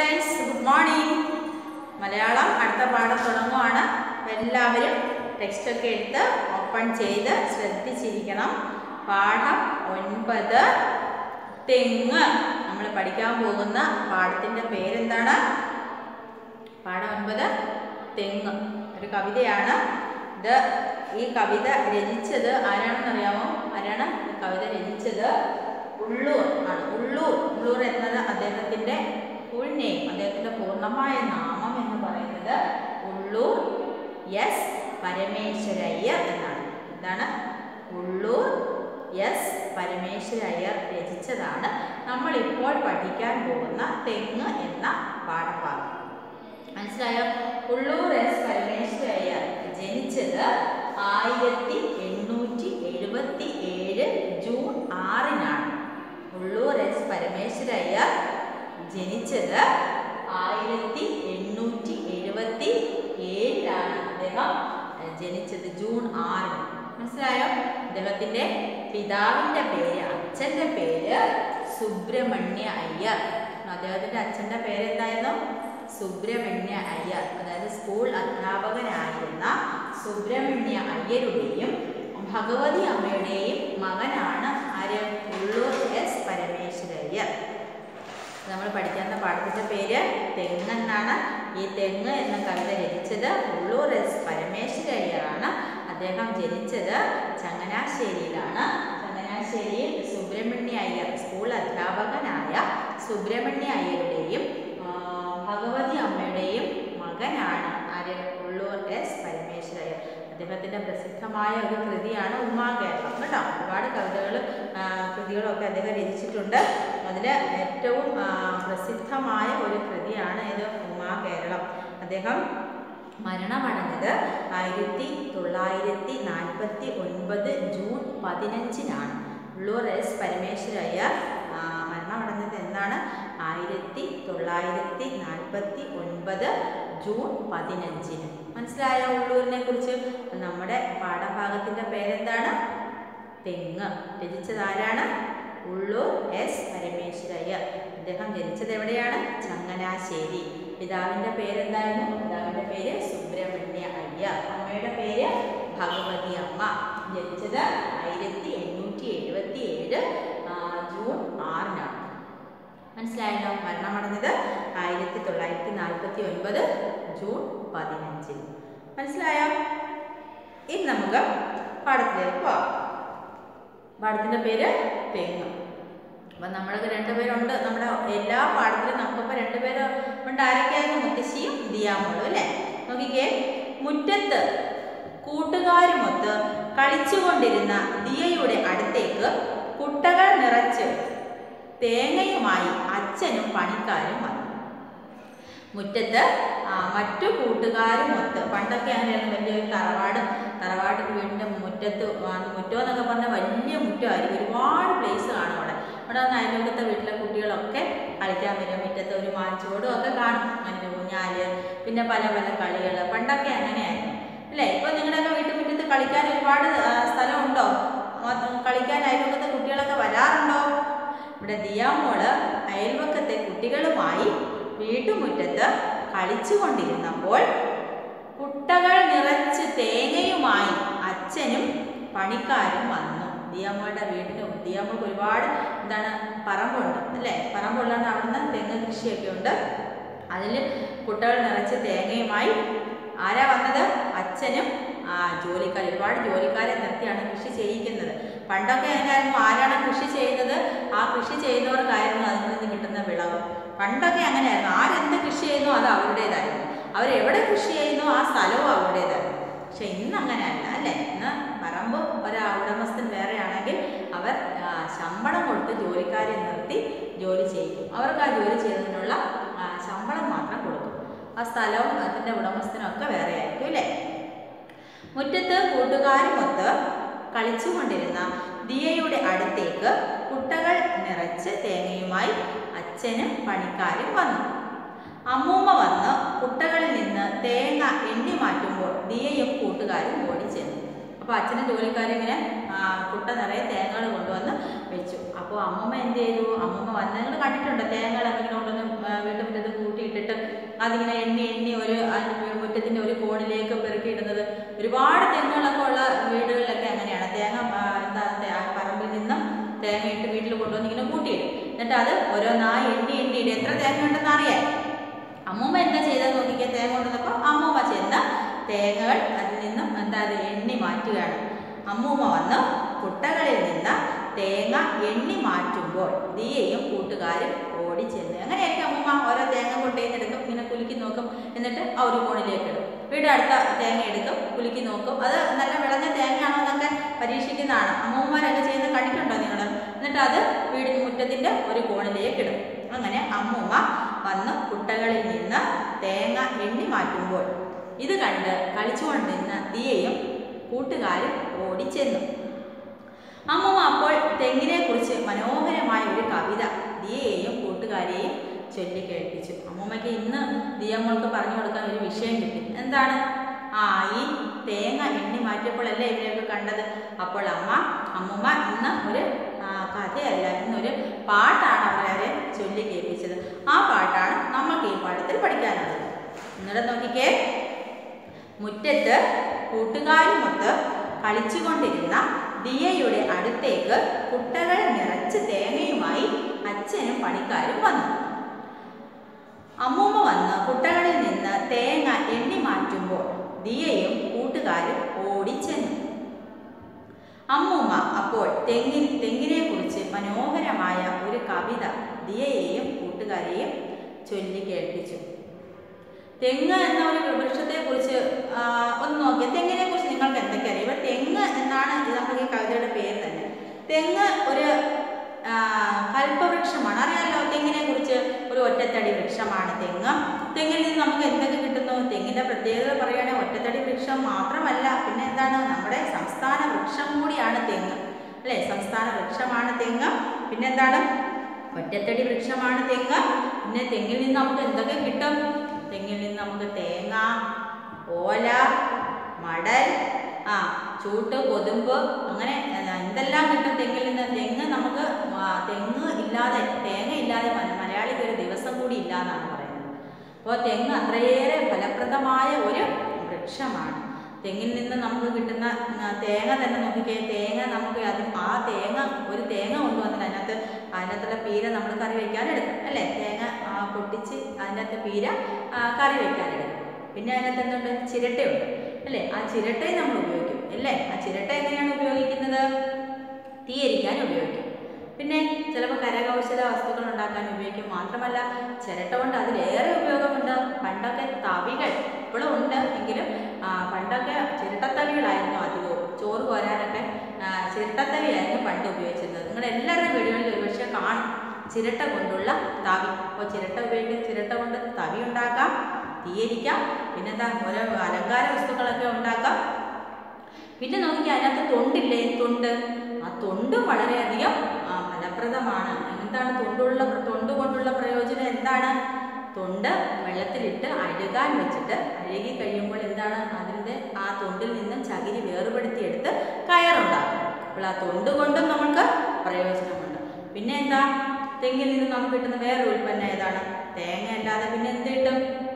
students good morning Malayalam അടുത്ത പാഠം തുടങ്ങുവാണ് അപ്പോൾ എല്ലാവരും ടെക്സ്റ്റൊക്കെ എടുത്ത് ഓപ്പൺ ചെയ്ത് ശ്രദ്ധിച്ചിരിക്കണം പാഠം ഒൻപത് തെങ്ങ് നമ്മൾ പഠിക്കാൻ പോകുന്ന പാഠത്തിൻ്റെ പേരെന്താണ് പാഠം ഒൻപത് തെങ്ങ് ഒരു കവിതയാണ് ഇത് ഈ കവിത രചിച്ചത് ആരാണെന്നറിയാമോ ആരാണ് ഈ കവിത രചിച്ചത് ഉള്ളൂർ ആണ് ഉള്ളൂർ ഉള്ളൂർ എന്നത് അദ്ദേഹത്തിൻ്റെ ഫുൾ നെയിം അദ്ദേഹത്തിൻ്റെ പൂർണ്ണമായ നാമം എന്ന് പറയുന്നത് ഉള്ളൂർ എസ് പരമേശ്വരയ്യർ എന്നാണ് എന്താണ് ഉള്ളൂർ എസ് പരമേശ്വരയ്യർ രചിച്ചതാണ് നമ്മളിപ്പോൾ പഠിക്കാൻ പോകുന്ന തെങ്ങ് എന്ന പാഠഭാഗം മനസ്സിലായോ ഉള്ളൂർ എസ് പരമേശ്വരയ്യർ ജനിച്ചത് ആയിരത്തി എണ്ണൂറ്റി എഴുപത്തി ഏഴ് ജൂൺ ആറിനാണ് ഉള്ളൂർ എസ് പരമേശ്വരയ്യർ ജനിച്ചത് ആയിരത്തി എണ്ണൂറ്റി എഴുപത്തി ഏഴിലാണ് അദ്ദേഹം ജനിച്ചത് ജൂൺ ആറിന് മനസ്സിലായോ അദ്ദേഹത്തിന്റെ പിതാവിന്റെ പേര് അച്ഛന്റെ പേര് സുബ്രഹ്മണ്യ അയ്യർ അദ്ദേഹത്തിന്റെ അച്ഛന്റെ പേര് എന്തായിരുന്നു സുബ്രഹ്മണ്യ അയ്യർ അതായത് സ്കൂൾ അധ്യാപകനായിരുന്ന സുബ്രഹ്മണ്യ അയ്യരുടെയും ഭഗവതി അമ്മയുടെയും മകനാണ് ആര് ഉള്ളൂർ എസ് പരമേശ്വരയ്യർ നമ്മൾ പഠിക്കുന്ന പാഠത്തിൻ്റെ പേര് തെങ്ങ് എന്നാണ് ഈ തെങ്ങ് എന്ന കവിത രചിച്ചത് ഉള്ളൂർ എസ് പരമേശ്വരയ്യറാണ് അദ്ദേഹം ജനിച്ചത് ചങ്ങനാശ്ശേരിയിലാണ് ചങ്ങനാശ്ശേരിയിൽ സുബ്രഹ്മണ്യ അയ്യർ സ്കൂൾ അധ്യാപകനായ സുബ്രഹ്മണ്യ അയ്യരുടെയും ഭഗവതി അമ്മയുടെയും മകനാണ് ആര് ഉള്ളൂർ എസ് പരമേശ്വരയ്യർ അദ്ദേഹത്തിൻ്റെ പ്രസിദ്ധമായ ഒരു കൃതിയാണ് ഉമാകേരളം കേട്ടോ ഒരുപാട് കവിതകൾ കൃതികളൊക്കെ അദ്ദേഹം രചിച്ചിട്ടുണ്ട് അതിൽ ഏറ്റവും പ്രസിദ്ധമായ ഒരു കൃതിയാണ് ഇത് ഉമാകേരളം അദ്ദേഹം മരണമടഞ്ഞത് ആയിരത്തി തൊള്ളായിരത്തി നാൽപ്പത്തി ഒൻപത് ജൂൺ പതിനഞ്ചിനാണ് ഉള്ളൂർ എസ് പരമേശ്വരയ്യർ മരണമടഞ്ഞത് എന്നാണ് ആയിരത്തി തൊള്ളായിരത്തി നാൽപ്പത്തി ഒൻപത് ജൂൺ പതിനഞ്ചിന് മനസ്സിലായോ ഉള്ളൂരിനെ കുറിച്ച് നമ്മുടെ പാഠഭാഗത്തിന്റെ പേരെന്താണ് തെങ്ങ് രചിച്ചത് ആരാണ് ഉള്ളൂർ എസ് പരമേശ്വരയ്യർ അദ്ദേഹം ജനിച്ചത് എവിടെയാണ് ചങ്ങനാശ്ശേരി പിതാവിന്റെ പേരെന്തായിരുന്നു പിതാവിന്റെ പേര് സുബ്രഹ്മണ്യ അയ്യർ അമ്മയുടെ പേര് ഭഗവതി അമ്മ ജനിച്ചത് ആയിരത്തി എണ്ണൂറ്റി എഴുപത്തി ഏഴ് ജൂൺ ആറിനാണ് മനസ്സിലായല്ലോ മരണമടഞ്ഞത് ആയിരത്തി തൊള്ളായിരത്തി നാൽപ്പത്തി ഒൻപത് ജൂൺ പതിനഞ്ചിൽ മനസ്സിലായോ ഇനി നമുക്ക് പാഠത്തിലേക്ക് പോവാം പാഠത്തിൻ്റെ പേര് തെങ്ങ് അപ്പം നമ്മളൊക്കെ രണ്ടുപേരുണ്ട് നമ്മുടെ എല്ലാ പാഠത്തിലും നമുക്കിപ്പോൾ രണ്ടുപേരും ഉണ്ട് ആരൊക്കെയായിരുന്നു മുത്തശ്ശിയും ദിയാമോളും അല്ലേ നോക്കിക്കേ മുറ്റത്ത് കൂട്ടുകാരുമൊത്ത് കളിച്ചുകൊണ്ടിരുന്ന ദിയയുടെ അടുത്തേക്ക് കുട്ടകൾ നിറച്ച് തേങ്ങയുമായി അച്ഛനും പണിക്കാരും വന്നു മുറ്റത്ത് മറ്റു കൂട്ടുകാരുമൊത്ത് പണ്ടൊക്കെ അങ്ങനെയായിരുന്നു വലിയൊരു തറവാട് തറവാട് വീടിൻ്റെ മുറ്റത്ത് മുറ്റം എന്നൊക്കെ പറഞ്ഞാൽ വലിയ മുറ്റമായിരിക്കും ഒരുപാട് പ്ലേസ് കാണും അവിടെ അവിടെ വന്ന് അയൽവക്കത്തെ വീട്ടിലെ കുട്ടികളൊക്കെ കളിക്കാൻ വരും മുറ്റത്ത് ഒരു മാച്ചോടും ഒക്കെ കാണും അങ്ങനെ ഊഞ്ഞാല് പിന്നെ പല പല കളികൾ പണ്ടൊക്കെ അങ്ങനെയായിരുന്നു അല്ലേ ഇപ്പോൾ നിങ്ങളുടെയൊക്കെ വീട്ടുമുറ്റത്ത് കളിക്കാൻ ഒരുപാട് സ്ഥലമുണ്ടോ കളിക്കാൻ അയൽവക്കത്തെ കുട്ടികളൊക്കെ വരാറുണ്ടോ ഇവിടെ ദിയാമോള് അയൽവക്കത്തെ കുട്ടികളുമായി വീട്ടുമുറ്റത്ത് കളിച്ചുകൊണ്ടിരുന്നപ്പോൾ കുട്ടകൾ നിറച്ച് തേങ്ങയുമായി അച്ഛനും പണിക്കാരും വന്നു ദിയാമ്മയുടെ വീടിന് ദിയാമ്മക്ക് ഒരുപാട് എന്താണ് പറമ്പുണ്ട് അല്ലേ പറമ്പുള്ളതാണ് അവിടുന്ന് തെങ്ങ് കൃഷിയൊക്കെ ഉണ്ട് അതിൽ കുട്ടകൾ നിറച്ച് തേങ്ങയുമായി ആരാ വന്നത് അച്ഛനും ആ ജോലിക്കാർ ഒരുപാട് ജോലിക്കാരെ നിർത്തിയാണ് കൃഷി ചെയ്യിക്കുന്നത് പണ്ടൊക്കെ എങ്ങനെയായിരുന്നു ആരാണ് കൃഷി ചെയ്യുന്നത് ആ കൃഷി ചെയ്യുന്നവർക്കായിരുന്നു അതിൽ നിന്ന് കിട്ടുന്ന വിളവ് പണ്ടൊക്കെ അങ്ങനെയായിരുന്നു ആരെന്ത് കൃഷി ചെയ്യുന്നു അത് അവരുടേതായിരുന്നു അവരെവിടെ കൃഷി ചെയ്യുന്നു ആ സ്ഥലവും അവരുടേതായിരുന്നു പക്ഷെ ഇന്ന് അങ്ങനെയല്ല അല്ലേ ഇന്ന് പറമ്പ് ഒരു ഉടമസ്ഥൻ വേറെയാണെങ്കിൽ അവർ ശമ്പളം കൊടുത്ത് ജോലിക്കാരെ നിർത്തി ജോലി ചെയ്യും അവർക്ക് ആ ജോലി ചെയ്യുന്നതിനുള്ള ശമ്പളം മാത്രം കൊടുക്കും ആ സ്ഥലവും അതിൻ്റെ ഉടമസ്ഥനും ഒക്കെ വേറെ ആയിരിക്കും അല്ലേ മുറ്റത്ത് കൂട്ടുകാരുമൊത്ത് കളിച്ചുകൊണ്ടിരുന്ന ദിയയുടെ അടുത്തേക്ക് കുട്ടകൾ നിറച്ച് തേങ്ങയുമായി അച്ഛനും പണിക്കാരും വന്നു അമ്മൂമ്മ വന്ന് കുട്ടകളിൽ നിന്ന് തേങ്ങ എണ്ണി മാറ്റുമ്പോൾ ദിയയും കൂട്ടുകാരും ഓടിച്ചെന്നു അപ്പോൾ അച്ഛനും ജോലിക്കാരിങ്ങനെ കുട്ട നിറയെ തേങ്ങകൾ കൊണ്ടുവന്ന് വെച്ചു അപ്പോൾ അമ്മമ്മ എന്ത് ചെയ്തു അമ്മമ്മ വന്ന് നിങ്ങൾ കണ്ടിട്ടുണ്ടോ തേങ്ങകളൊക്കെ ഇങ്ങനെ കൊണ്ടുവന്ന് വീട്ടുമുറ്റത്ത് കൂട്ടി അതിങ്ങനെ എണ്ണി എണ്ണി ഒരു അതിന്റെ മുറ്റത്തിന്റെ ഒരു കോണിലേക്ക് പെറുക്കിയിടുന്നത് ഒരുപാട് തെങ്ങുകളൊക്കെ ഉള്ള വീടുകളിലൊക്കെ അങ്ങനെയാണ് തേങ്ങ ആ, എന്താ തേ- ആ പറമ്പിൽ നിന്നും തേങ്ങ ഇട്ട് വീട്ടിൽ കൊണ്ടുവന്ന് ഇങ്ങനെ കൂട്ടിയിടും എന്നിട്ട് അത് ഓരോന്നായി എണ്ണി എണ്ണി ഇടും എത്ര തേങ്ങ ഉണ്ടെന്ന് അറിയാം അമ്മൂമ്മ എന്താ ചെയ്തെന്ന് നോക്കിക്കാൻ തേങ്ങ കൊണ്ടുവന്നപ്പോൾ അമ്മൂമ്മ ചെന്ന് തേങ്ങകൾ അതിൽ നിന്നും എന്താ അത് എണ്ണി മാറ്റുകയാണ് അമ്മൂമ്മ വന്ന് കുട്ടകളിൽ നിന്ന് തേങ്ങ എണ്ണി മാറ്റുമ്പോൾ ദിയയും കൂട്ടുകാരും ഓടി ചെന്ന് അങ്ങനെയായിരിക്കും അമ്മൂമ്മ ഓരോ തേങ്ങ കൊണ്ടേന്ന് എടുക്കും ഇങ്ങനെ കുലുക്കി നോക്കും എന്നിട്ട് ആ ഒരു കോണിലേക്ക് ഇടും വീട് അടുത്ത തേങ്ങ എടുക്കും കുലുക്കി നോക്കും അത് നല്ല വിളഞ്ഞ തേങ്ങയാണോ എന്നൊക്കെ പരീക്ഷിക്കുന്നതാണ് അമ്മൂമ്മമാരൊക്കെ ചെയ്യുന്നത് കണ്ടിട്ടുണ്ടോ നിങ്ങൾ എന്നിട്ട് അത് വീടിന് മുറ്റത്തിന്റെ ഒരു കോണിലേക്ക് ഇടും അങ്ങനെ അമ്മൂമ്മ വന്ന് കുട്ടകളിൽ നിന്ന് തേങ്ങ എണ്ണി മാറ്റുമ്പോൾ ഇത് കണ്ട് കളിച്ചുകൊണ്ടിരുന്ന ദിയയും കൂട്ടുകാരും ഓടിച്ചെന്നു അമ്മൂമ്മ അപ്പോൾ തെങ്ങിനെ കുറിച്ച് മനോഹരമായ ഒരു കവിത ദിയയെയും കൂട്ടുകാരെയും ചൊല്ലി കേൾപ്പിച്ചു അമ്മൂമ്മയ്ക്ക് ഇന്ന് ദിയമ്മൾക്ക് പറഞ്ഞു കൊടുക്കാൻ ഒരു വിഷയം കിട്ടി എന്താണ് ആ ഈ തേങ്ങ എണ്ണി മാറ്റിയപ്പോഴല്ലേ ഇവരെയൊക്കെ കണ്ടത് അപ്പോൾ അമ്മ അമ്മൂമ്മ ഇന്ന് ഒരു ആ, കഥയല്ല ഇന്നൊരു പാട്ടാണ് അവരെ ചൊല്ലി കേൾപ്പിച്ചത് ആ പാട്ടാണ് നമുക്ക് ഈ പാഠത്തിൽ പഠിക്കാനുള്ളത് എന്നിട്ട് നോക്കിക്കേ മുറ്റത്ത് കൂട്ടുകാരുമൊത്ത് കളിച്ചുകൊണ്ടിരുന്ന ദിയയുടെ അടുത്തേക്ക് കുട്ടകൾ നിറച്ച് തേങ്ങയുമായി അച്ഛനും പണിക്കാരും വന്നു അമ്മൂമ്മ വന്ന് കുട്ടകളിൽ നിന്ന് തേങ്ങ എണ്ണി മാറ്റുമ്പോൾ ദിയയും കൂട്ടുകാരും ഓടിച്ചെന്നു അമ്മൂമ്മ അപ്പോൾ തെങ്ങിൻ തെങ്ങിനെ കുറിച്ച് മനോഹരമായ ഒരു കവിത ദിയയെയും കൂട്ടുകാരെയും ചൊല്ലി കേൾപ്പിച്ചു തെങ്ങ് എന്ന ഒരു വൃക്ഷത്തെ കുറിച്ച് ഒന്ന് നോക്കിയ തെങ്ങിനെ കുറിച്ച് നിങ്ങൾക്ക് എന്തൊക്കെ അറിയാം ഇവിടെ തെങ്ങ് എന്നാണ് ഇത് നമുക്ക് ഈ കവിതയുടെ പേര് തന്നെ തെങ്ങ് ഒരു ആ, കൽപ്പവൃക്ഷമാണ് അറിയാലോ തെങ്ങിനെ കുറിച്ച് ഒരു ഒറ്റത്തടി വൃക്ഷമാണ് തെങ്ങ് തെങ്ങിൽ നിന്ന് നമുക്ക് എന്തൊക്കെ കിട്ടുന്നു തെങ്ങിന്റെ പ്രത്യേകത പറയുകയാണെങ്കിൽ ഒറ്റത്തടി വൃക്ഷം മാത്രമല്ല പിന്നെ എന്താണ് നമ്മുടെ സംസ്ഥാന വൃക്ഷം കൂടിയാണ് തെങ്ങ് അല്ലേ സംസ്ഥാന വൃക്ഷമാണ് തെങ്ങ് പിന്നെന്താണ് ഒറ്റത്തടി വൃക്ഷമാണ് തെങ്ങ് പിന്നെ തെങ്ങിൽ നിന്ന് നമുക്ക് എന്തൊക്കെ കിട്ടും തെങ്ങിൽ നിന്ന് നമുക്ക് തേങ്ങ ഓല മടൽ ആ ചൂട്ട് കൊതുമ്പ് അങ്ങനെ എന്താ, എന്തെല്ലാം കിട്ടും തെങ്ങിൽ നിന്ന് തെങ്ങ് നമുക്ക് ആ, തെങ്ങ് ഇല്ലാതെ തേങ്ങ ഇല്ലാതെ മല- മലയാളിക്ക് ഒരു ദിവസം കൂടി ഇല്ലാന്നാണ് പറയുന്നത് അപ്പോൾ തെങ്ങ് അത്രയേറെ ഫലപ്രദമായ ഒരു വൃക്ഷമാണ് തെങ്ങിൽ നിന്ന് നമുക്ക് കിട്ടുന്ന ആ, തേങ്ങ തന്നെ നോക്കിക്കേ തേങ്ങ നമുക്ക് അത് ആ തേങ്ങ ഒരു തേങ്ങ കൊണ്ടുവന്നിട്ട് അതിനകത്ത് അതിനകത്തുള്ള പീര നമ്മൾ കറി വെക്കാൻ എടുക്കും അല്ലേ തേങ്ങ ആ, പൊട്ടിച്ച് അതിനകത്ത് പീര ആ, കറി വെക്കാൻ എടുക്കും പിന്നെ അതിനകത്ത് എന്തുണ്ട് ചിരട്ടയുണ്ട് അല്ലേ ആ ചിരട്ടയും നമ്മൾ ഉപയോഗിക്കും അല്ലേ ആ ചിരട്ട എങ്ങനെയാണ് ഉപയോഗിക്കുന്നത് തീയരിക്കാൻ ഉപയോഗിക്കും പിന്നെ ചിലപ്പോൾ കരകൗശല വസ്തുക്കൾ ഉണ്ടാക്കാൻ ഉപയോഗിക്കും മാത്രമല്ല ചിരട്ട കൊണ്ട് അതിലേറെ ഉപയോഗമുണ്ട് പണ്ടൊക്കെ തവികൾ ഇപ്പോഴും ഉണ്ട് എങ്കിലും ആ, പണ്ടൊക്കെ ചിരട്ടത്തവികളായിരുന്നു അധികവും ചോറ് കോരാനൊക്കെ ആ, ചിരട്ടത്തവിയായിരുന്നു പണ്ട് ഉപയോഗിച്ചിരുന്നത് നിങ്ങൾ എല്ലാവരുടെയും വീടുകളിൽ ഒരുപക്ഷെ കാണും ചിരട്ട കൊണ്ടുള്ള തവി അപ്പോൾ ചിരട്ട ഉപയോഗിക്കുന്ന ചിരട്ട കൊണ്ട് തവി ഉണ്ടാക്കാം തീയരിക്കാം പിന്നെന്താ ഓരോ അലങ്കാര വസ്തുക്കളൊക്കെ ഉണ്ടാക്കാം പിന്നെ നോക്കി അതിനകത്ത് തൊണ്ടില്ലേ തൊണ്ട് ആ തൊണ്ട് വളരെയധികം ആ, ഫലപ്രദമാണ് എന്താണ് തൊണ്ടുള്ള തൊണ്ട് കൊണ്ടുള്ള പ്രയോജനം എന്താണ് തൊണ്ട് വെള്ളത്തിലിട്ട് അഴുകാൻ വെച്ചിട്ട് അഴുകി കഴിയുമ്പോൾ എന്താണ് അതിൻ്റെ ആ തൊണ്ടിൽ നിന്നും ചകിരി വേർപെടുത്തിയെടുത്ത് കയറുണ്ടാക്കും അപ്പോൾ ആ തൊണ്ട് കൊണ്ടും നമുക്ക് പ്രയോജനമുണ്ട് പിന്നെ എന്താ തെങ്ങിൽ നിന്ന് നമുക്ക് കിട്ടുന്ന വേറൊരു ഉൽപ്പന്നം ഏതാണ് തേങ്ങ അല്ലാതെ പിന്നെ എന്ത് കിട്ടും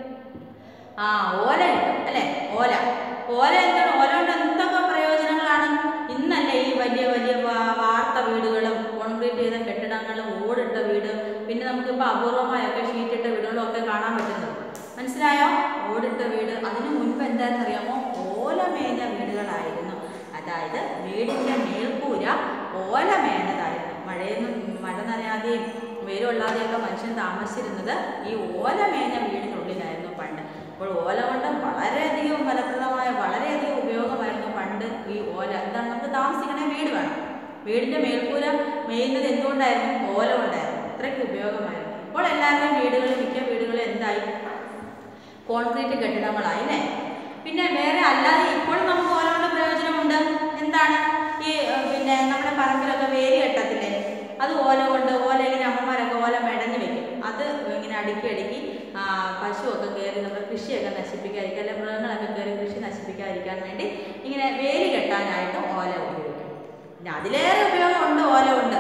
ആ ഓല കിട്ടും അല്ലേ ഓല ഓല എന്താണ് ഓല കൊണ്ട് എന്തൊക്കെ പ്രയോജനങ്ങളാണ് ഇന്നല്ലേ ഈ വലിയ വലിയ വാ- വാർത്ത വീടുകളും കോൺക്രീറ്റ് ചെയ്ത കെട്ടിടങ്ങളും ഓടിട്ട വീട് പിന്നെ നമുക്കിപ്പോൾ അപൂർവമായൊക്കെ ഷീറ്റിട്ട വീടുകളും ഒക്കെ കാണാൻ പറ്റുന്നത് മനസ്സിലായോ ഓടിട്ട വീട് അതിനു മുൻപ് എന്താണെന്ന് അറിയാമോ ഓല മേഞ്ഞ വീടുകളായിരുന്നു അതായത് വീടിൻ്റെ മേൽക്കൂര ഓല മേഞ്ഞതായിരുന്നു മഴയൊന്നും മഴ നനയാതെയും വെയിലുള്ളാതെയൊക്കെ മനുഷ്യൻ താമസിച്ചിരുന്നത് ഈ ഓല മേഞ്ഞ വീടിനുള്ളിലായിരുന്നു പണ്ട് അപ്പോൾ ഓല കൊണ്ട് വളരെയധികം ഫലപ്രദമായ വളരെയധികം ഉപയോഗമായിരുന്നു പണ്ട് ഈ ഓല എന്താണ് നമുക്ക് താമസിക്കണേ വീട് വേണം വീടിൻ്റെ മേൽക്കൂര മേയുന്നത് എന്തുകൊണ്ടായിരുന്നു ഓല കൊണ്ടായിരുന്നു അത്രയ്ക്ക് ഉപയോഗമായിരുന്നു ഇപ്പോൾ എല്ലാവരുടെയും വീടുകളിൽ മിക്ക വീടുകളും എന്തായി കോൺക്രീറ്റ് കെട്ടിടങ്ങളായി അല്ലേ പിന്നെ വേറെ അല്ലാതെ ഇപ്പോൾ നമുക്ക് ഓല കൊണ്ട് പ്രയോജനമുണ്ട് എന്താണ് ഈ ഏഹ്, പിന്നെ നമ്മുടെ പറമ്പിലൊക്കെ വേലി കെട്ടത്തില്ലേ അത് ഓല കൊണ്ട് ഓല ഇങ്ങനെ അമ്മമാരൊക്കെ ഓല മെടഞ്ഞു വെക്കും അത് ഇങ്ങനെ അടുക്കി അടുക്കി ആ, പശുവൊക്കെ കയറി നമ്മുടെ കൃഷിയൊക്കെ നശിപ്പിക്കാതിരിക്കാൻ അല്ലെങ്കിൽ മൃഗങ്ങളൊക്കെ കയറി കൃഷി നശിപ്പിക്കാതിരിക്കാൻ വേണ്ടി ഇങ്ങനെ വേലി കെട്ടാനായിട്ട് ഓല ഉപയോഗിക്കും പിന്നെ അതിലേറെ ഉപയോഗമുണ്ട് ഓല കൊണ്ട്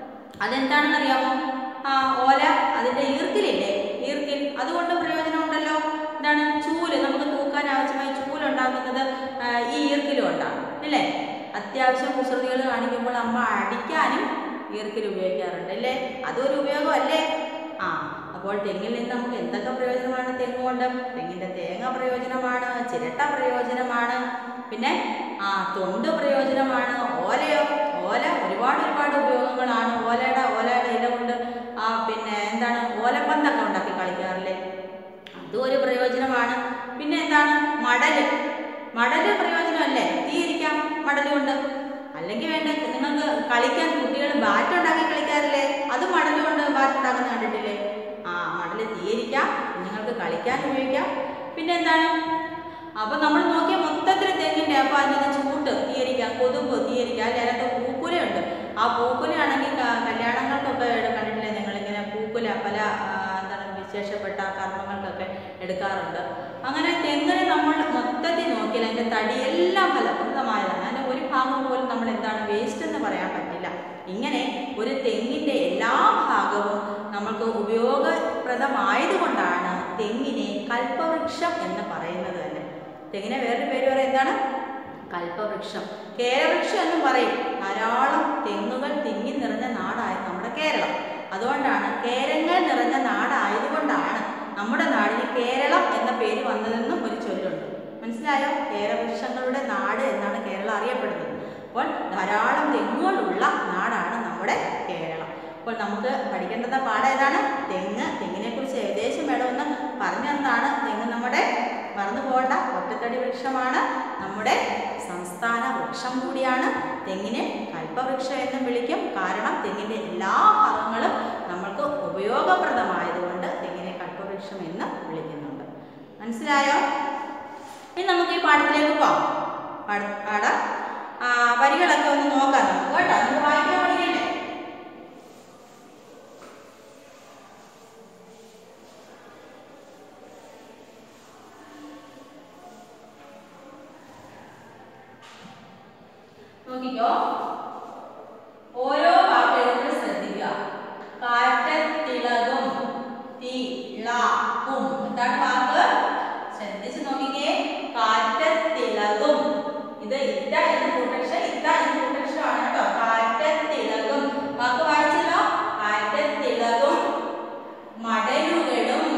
അതെന്താണെന്ന് അറിയാമോ ആ ഓല അതിൻ്റെ ഈർക്കിലില്ലേ ഈർക്കിൽ അതുകൊണ്ട് പ്രയോജനമുണ്ടല്ലോ അത്യാവശ്യം കുസൃതികൾ കാണിക്കുമ്പോൾ അമ്മ അടിക്കാനും ഈർക്കിൽ ഉപയോഗിക്കാറുണ്ട് അല്ലേ അതൊരു ഉപയോഗമല്ലേ ആ അപ്പോൾ തെങ്ങിൽ നിന്ന് നമുക്ക് എന്തൊക്കെ പ്രയോജനമാണ് തെങ്ങ് കൊണ്ട് തെങ്ങിൻ്റെ തേങ്ങ പ്രയോജനമാണ് ചിരട്ട പ്രയോജനമാണ് പിന്നെ ആ തൊണ്ട് പ്രയോജനമാണ് ഓലയോ ഓല ഒരുപാട് ഒരുപാട് ഉപയോഗങ്ങളാണ് ഓലയുടെ ഓലയുടെ ഇല കൊണ്ട് ആ പിന്നെ എന്താണ് ഓലപ്പന്തൊക്കെ ഉണ്ടാക്കി കളിക്കാറില്ലേ അതും ഒരു പ്രയോജനമാണ് പിന്നെ എന്താണ് മടല് മടല് പ്രയോജനമല്ലേ തീയിരിക്കാം മടല് കൊണ്ട് അല്ലെങ്കിൽ വേണ്ട നിങ്ങൾക്ക് കളിക്കാൻ കുട്ടികൾ ബാറ്റ് ഉണ്ടാക്കി കളിക്കാറില്ലേ അത് മടല് കൊണ്ട് ബാറ്റ് ഉണ്ടാക്കുന്ന കണ്ടിട്ടില്ലേ ആ മടല് തീയിരിക്കാം കുഞ്ഞുങ്ങൾക്ക് കളിക്കാൻ ഉപയോഗിക്കാം പിന്നെ എന്താണ് അപ്പൊ നമ്മൾ നോക്കിയ മൊത്തത്തിൽ തെങ്ങിന്റെ അപ്പൊ അതിന്റെ ചൂട്ട് തീയരിക്കാം കൊതുമ്പ് തീയരിക്കാം അല്ലെ അതിനകത്ത് പൂക്കുലയുണ്ട് ആ പൂക്കുലയാണെങ്കിൽ ക- കല്യാണങ്ങൾക്കൊക്കെ കണ്ടിട്ടില്ലേ നിങ്ങളിങ്ങനെ പൂക്കുല പല ആ, എന്താണ് വിശേഷപ്പെട്ട കർമ്മങ്ങൾക്കൊക്കെ എടുക്കാറുണ്ട് അങ്ങനെ തെങ്ങിനെ നമ്മൾ മൊത്തത്തിൽ നോക്കിയാൽ അതിന്റെ തടിയെല്ലാം ഫലപ്രദമായതാണ് അതിന്റെ ഒരു ഭാഗം പോലും നമ്മൾ എന്താണ് വേസ്റ്റ് എന്ന് പറയാൻ പറ്റില്ല ഇങ്ങനെ ഒരു തെങ്ങിന്റെ എല്ലാ ഭാഗവും നമ്മൾക്ക് ഉപയോഗപ്രദമായതുകൊണ്ടാണ് തെങ്ങിനെ കൽപ്പവൃക്ഷം എന്ന് പറയുന്നത് തന്നെ തെങ്ങിനെ വേറൊരു പേര് പറയും എന്താണ് കൽപ്പവൃക്ഷം കേരവൃക്ഷം എന്നും പറയും ധാരാളം തെങ്ങുകൾ തിങ്ങി നിറഞ്ഞ നാടായ നമ്മുടെ കേരളം അതുകൊണ്ടാണ് കേരങ്ങൾ നിറഞ്ഞ നാടായതുകൊണ്ടാണ് നമ്മുടെ നാടിന് കേരളം എന്ന പേര് വന്നതെന്നും ഒരു ചൊല്ലുണ്ട് മനസ്സിലായോ കേരവൃക്ഷങ്ങളുടെ നാട് എന്നാണ് കേരളം അറിയപ്പെടുന്നത് അപ്പോൾ ധാരാളം തെങ്ങുകളുള്ള നാടാണ് നമ്മുടെ കേരളം അപ്പോൾ നമുക്ക് പഠിക്കേണ്ടത് പാഠം ഏതാണ് തെങ്ങ് തെങ്ങിനെ കുറിച്ച് ഏകദേശം വേണമെന്ന് പറഞ്ഞു തന്നതാണ് തെങ്ങ് നമ്മുടെ മറന്നു പോകേണ്ട ഒറ്റത്തടി വൃക്ഷമാണ് നമ്മുടെ സംസ്ഥാന വൃക്ഷം കൂടിയാണ് തെങ്ങിനെ കൽപ്പവൃക്ഷം എന്നും വിളിക്കും കാരണം തെങ്ങിൻ്റെ എല്ലാ ഭാഗങ്ങളും നമ്മൾക്ക് ഉപയോഗപ്രദമായതുകൊണ്ട് തെങ്ങിനെ കൽപ്പവൃക്ഷം എന്ന് വിളിക്കുന്നുണ്ട് മനസ്സിലായോ ഇനി നമുക്ക് ഈ പാഠത്തിലേക്ക് പോവാം പാഠ- പാഠം ആ, വരികളൊക്കെ ഒന്ന് നോക്കാം നമുക്ക് കേട്ടോ നമുക്ക് വായിക്കാൻ പഠിക്കണ്ടേ നോക്കിക്കോ ഓരോ വാക്കുകളും ശ്രദ്ധിക്കുക കാറ്റത്തിളകും തിളക്കും എന്താണ് വാക്ക് ശ്രദ്ധിച്ച് നോക്കിക്കേ കാറ്റത്തിളകും ഇത് ഇത്ത എന്ന് കൂട്ടക്ഷരം ഇത്ത എന്ന് കൂട്ടക്ഷരമാണ് കേട്ടോ കാറ്റത്തിളകും വാക്ക് വായിച്ചല്ലോ കാറ്റത്തിളകും മടലുകളും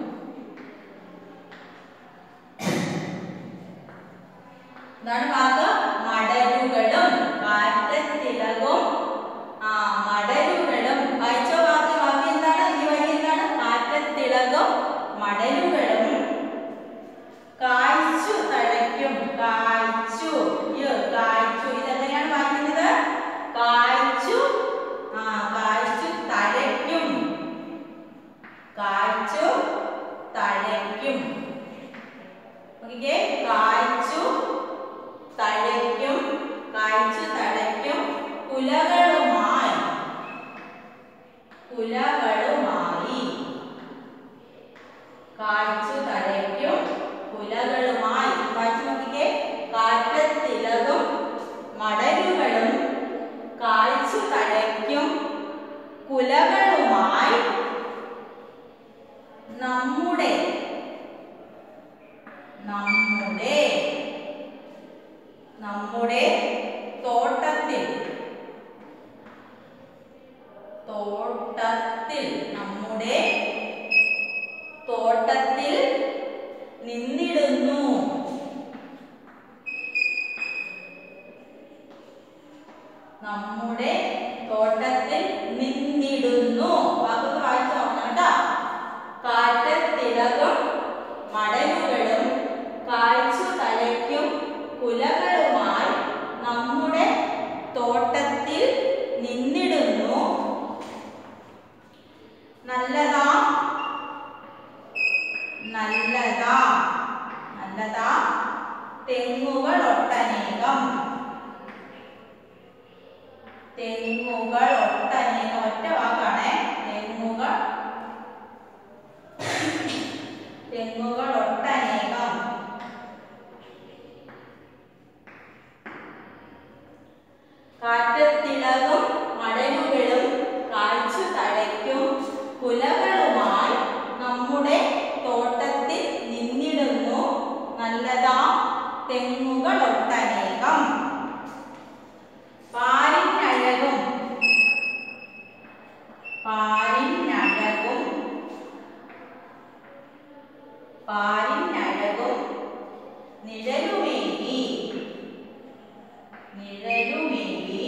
എന്താണ് വാക്ക് മടലുകളും കാറ്റത്തിളകും ആ മടലുകളും വായിച്ചോ വാക്ക് വാക്ക് എന്താണ് ഈ വരി എന്താണ് കാറ്റത്തിളകും മടലുകളും കായ്ച്ചു തഴയ്ക്കും കായ്ച്ചു യ്യ്, കായ്ച്ചു ഇതെങ്ങനെയാണ് വായിക്കുന്നത് കായ്ച്ചു ആ കായ്ച്ചു തഴയ്ക്കും കായ്ച്ചു തഴയ്ക്കും നോക്കിക്കേ കായ്ച്ചു തഴയ്ക്കും കായ്ച്ചു തഴയ്ക്കും കുലകളുമായി കുലകളുമായി കായ്ച്ചു തഴയ്ക്കും കുലകളുമായി വായിച്ചു നോക്കിക്കേ കാറ്റത്തിലകും മടലുകളും കായ്ച്ചു തഴയ്ക്കും കുലകളുമായി നമ്മുടെ നമ്മുടെ നമ്മുടെ തോട്ടത്തിൽ തോട്ടത്തിൽ നമ്മുടെ തോട്ടത്തിൽ നിന്നിടുന്നു നമ്മുടെ തോട്ടത്തിൽ നിന്നിടുന്നു വാക്കൊക്കെ വായിച്ചു നോക്കണം കേട്ടോ കാറ്റത്തിളകും മടലുകളും കായ്ച്ചു തഴയ്ക്കും കുലകളുമായി നമ്മുടെ തോട്ടത്തിൽ നിന്നിടുന്നു നല്ലതാ നല്ലതാ നല്ലതാ തെങ്ങുകൾ ഒട്ടനേകം തെങ്ങുകൾ ഒട്ടനേകം ഒറ്റ വാക്കാണേ തെങ്ങുകൾ തെങ്ങുകൾ ഒട്ടനേകം കാറ്റത്തിളകും മടലുകളും കാഴ്ച തഴയ്ക്കും കുലകളുമായി നമ്മുടെ തോട്ടത്തിൽ നിന്നിടുന്നു നല്ലതാ തെങ്ങുകൾ ഒട്ടനേകം പാരിനഴകും നിഴലുമേകി നിഴലുമേകി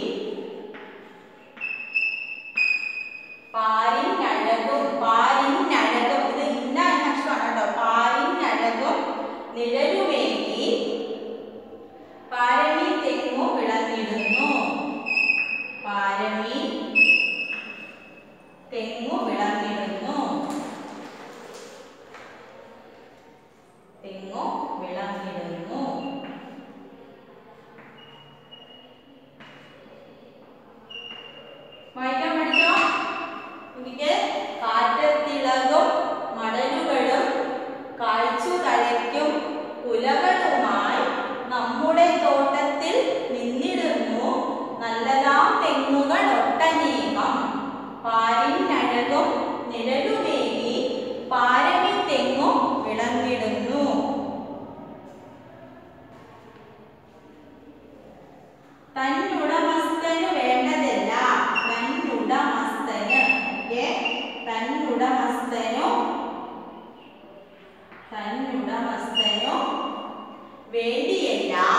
പാരിനഴകും പാരിനഴകും ഇത് ഇന്ന എന്ന അക്ഷരമാണ് കേട്ടോ പാരിനഴകും നിഴലുമേകി പാരമി തെങ്ങു വിളഞ്ഞിടുന്നു പാരമി തെങ്ങു വിളഞ്ഞിടുന്നു തെങ്ങു വിളഞ്ഞിടുന്നു വായിക്കാൻ പഠിച്ചോ എനിക്ക് കാറ്റത്തിളകും മടലുകളും കാഴ്ചു തഴയ്ക്കും കുലകളുമായി നമ്മുടെ തോട്ടത്തിൽ നിന്നിടുന്നു നല്ലതാം തെങ്ങുകൾ ഒട്ടനേകം പാരിനഴകും നിഴലുമേകി പാരമി തെങ്ങും വിളങ്ങിടുന്നു തന്നുടമസ്ഥനു വേണ്ടതെല്ലാം തന്നുടമസ്ഥന് ഏ തന്നുടമസ്ഥനു തന്നുടമസ്ഥനു വേണ്ടിയെല്ലാം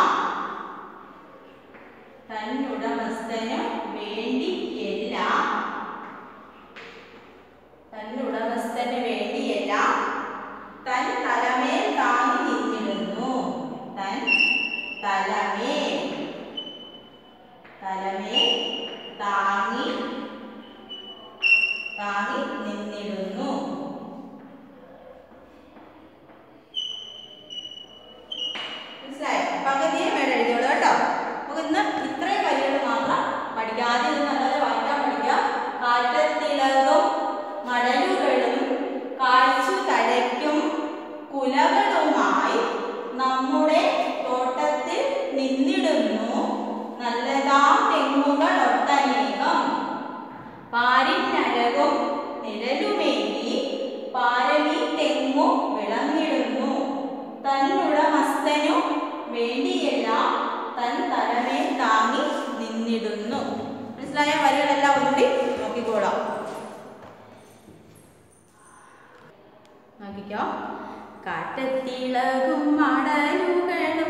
തന്നുടമസ്ഥനു വേണ്ടിയെല്ലാം തന്നുടമസ്ഥന് വേണ്ടിയെല്ലാം തൻ തലമേൽ താങ്ങി നിന്നിടുന്നു തൻ തലമേൽ തലമേൽ താങ്ങി താങ്ങി നിന്നിടുന്നു മനസ്സിലായോ പകുതിയെ വേണം എഴുതിയോളൂ കേട്ടോ നമുക്ക് ഇന്ന് ഇത്രയും വരികൾ മാത്രം പഠിക്കാതെ ഇത് നല്ലത് വായിക്കാൻ പഠിക്കാം കാറ്റത്തിളകും മടലുകളും കാഴ്ച തഴയ്ക്കും കുലകളുമായി നമ്മുടെ തോട്ടത്തിൽ നിന്നിടുന്നു നല്ലതാം തെങ്ങുകൾ ഒട്ടനേകം പാരിനഴകും നിഴലുമേകി പാരമി തെങ്ങു വിളങ്ങിടുന്നു തന്നുടമസ്ഥനു വേണ്ടിയെല്ലാം തൻ തലമേൽ താങ്ങി നിന്നിടുന്നു മനസ്സിലായ വരികളെല്ലാം ഒന്നുകൂടി നോക്കിക്കോളാം നോക്കിക്കോ കാറ്റത്തിളകും മടലുകളും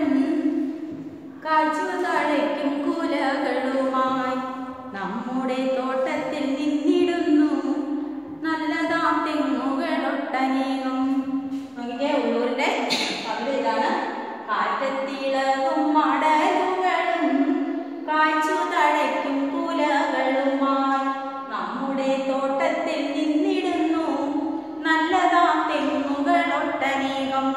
കാഴ്ച തഴയ്ക്കും കുലകളുമായി നമ്മുടെ തോട്ടത്തിൽ നിന്നിടുന്നു നല്ലതാം തെങ്ങുകളൊട്ടനേകം നോക്കിക്കേ ഉള്ളൂരിന്റെ കവിത ഇതാണ് കാറ്റത്തിളകും മടലുകളും കാഴ്ച തഴയ്ക്കും കുലകളുമായി നമ്മുടെ തോട്ടത്തിൽ നിന്നിടുന്നു നല്ലതാം തെങ്ങുകളൊട്ടനേകം